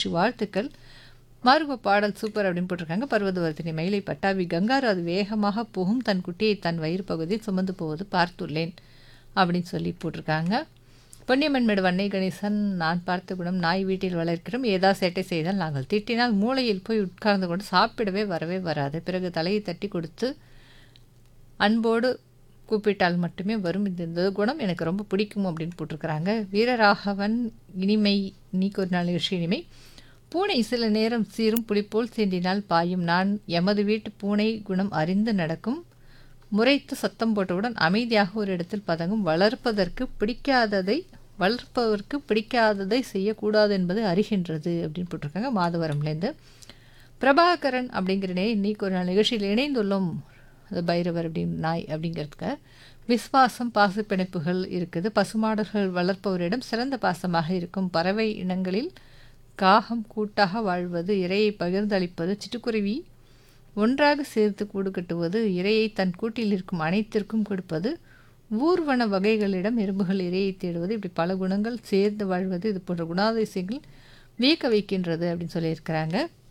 மகிழ்ச்சி வாழ்த்துக்கள் மார்ப பாடல் சூப்பர் அப்படின்னு போட்டிருக்காங்க பர்வதவர்த்தினி மயிலை பட்டாவி கங்காரு அது வேகமாக போகும் தன் குட்டியை தன் வயிறு பகுதியில் சுமந்து போவது பார்த்துள்ளேன் அப்படின்னு சொல்லி போட்டிருக்காங்க பொன்னியம்மன் மேடு வன்னை கணேசன் நான் பார்த்த குணம் நாய் வீட்டில் வளர்க்கிறோம் ஏதா சேட்டை செய்தால் நாங்கள் திட்டினால் மூளையில் போய் உட்கார்ந்து கொண்டு சாப்பிடவே வரவே வராது பிறகு தலையை தட்டி கொடுத்து அன்போடு கூப்பிட்டால் மட்டுமே வரும் இந்த இந்த குணம் எனக்கு ரொம்ப பிடிக்கும் அப்படின்னு போட்டிருக்கிறாங்க வீரராகவன் இனிமை நீக்கு ஒரு நாள் நிகழ்ச்சி இனிமை பூனை சில நேரம் சீரும் புலிப்போல் சீண்டினால் பாயும் நான் எமது வீட்டு பூனை குணம் அறிந்து நடக்கும் முறைத்து சத்தம் போட்டவுடன் அமைதியாக ஒரு இடத்தில் பதங்கும் வளர்ப்பதற்கு பிடிக்காததை வளர்ப்பவருக்கு பிடிக்காததை செய்யக்கூடாது என்பது அறிகின்றது அப்படின்னு போட்டிருக்காங்க மாதவரம்லேருந்து பிரபாகரன் அப்படிங்கிற நே இன்னைக்கு ஒரு நாள் நிகழ்ச்சியில் இணைந்துள்ளோம் அது பைரவர் அப்படின்னு நாய் அப்படிங்கிறதுக்கு விஸ்வாசம் பாசப்பிணைப்புகள் இருக்குது பசுமாடுகள் வளர்ப்பவரிடம் சிறந்த பாசமாக இருக்கும் பறவை இனங்களில் காகம் கூட்டாக வாழ்வது இரையை பகிர்ந்தளிப்பது சிட்டுக்குருவி ஒன்றாக சேர்த்து கூடு கட்டுவது இரையை தன் கூட்டில் இருக்கும் அனைத்திற்கும் கொடுப்பது ஊர்வன வகைகளிடம் எறும்புகள் இரையை தேடுவது இப்படி பல குணங்கள் சேர்ந்து வாழ்வது இது போன்ற குணாதிசயங்கள் வியக்க வைக்கின்றது அப்படின்னு சொல்லியிருக்கிறாங்க